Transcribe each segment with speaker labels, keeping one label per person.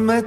Speaker 1: ما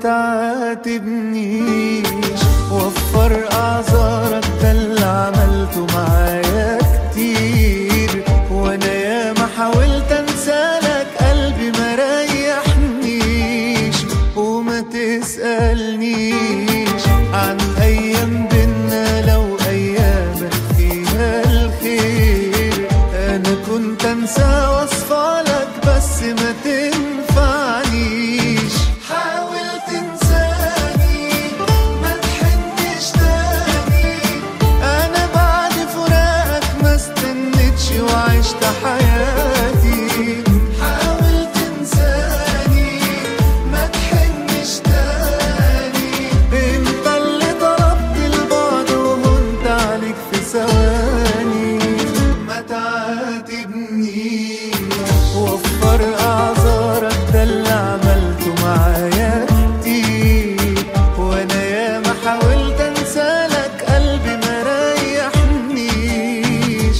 Speaker 1: تعاتبنيش وفر اعذارك ده اللي عملته معايا كتير وانا ياما حاولت انسالك قلبي ما ريحنيش وما تسألنيش عن ايام بينا لو ايامك فيها الخير انا كنت انسى واصفالك بس ما تنفعنيش حاول تنساني ما تحنش تاني انا بعد فراقك ما استنيتش وعشت حياتي حاول تنساني ما تحنش تاني انت اللي طلبت البعد وهنت عليك في ثواني ما تعاتبنيش وفر اعذارك ده اللي عملته معايا كتير وانا ياما حاولت انسالك قلبي ما ريحنيش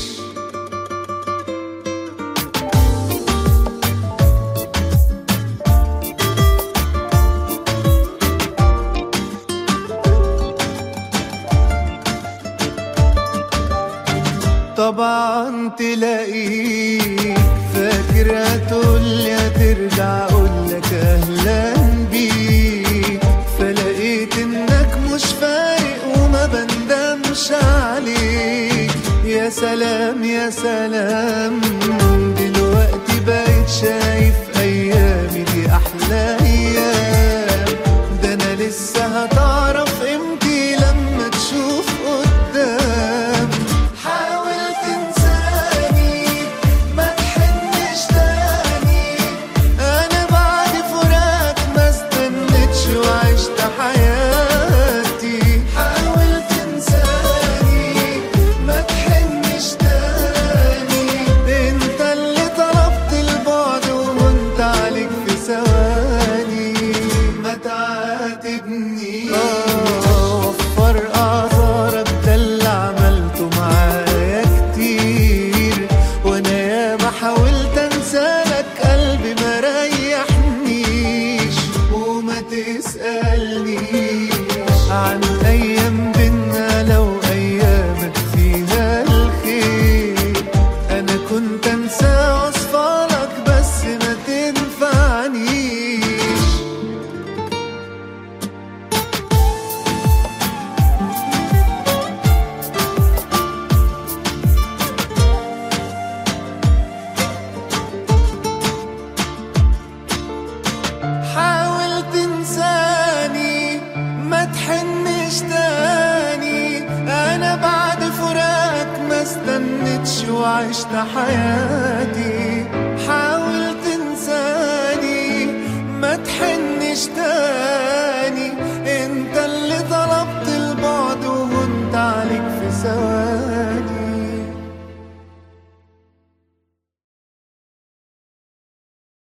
Speaker 1: طبعا تلاقيك فاكر هتقولي هترجع اقولك اهلا بيك فلقيت انك مش فايق وما بندمش عليك يا سلام يا سلام دلوقتي بقيت شايف ايامي دي احلى ايام ده انا لسه هتعرف قيمتي لما تشوف قدام حاول تنساني ما تحنش تاني انا بعد فراق ما استنيتش وعشت حياتي حاول تنساني ما تحنش تاني انت اللي طلبت البعد وهنت عليك في ثواني ما تعاتبنيش وفر اعذارك ده اللي عملته معايا كتير وانا ياما حاولت انسالك قلبي ما ريحنيش وما تسألنيش عن ايام بينا لو ايامك فيها الخير انا كنت انسى وصفالك بس ما تنفعنيش حاول تنساني ما تحنش تاني انا بعد فراقك ما استنيتش وعشت حياتي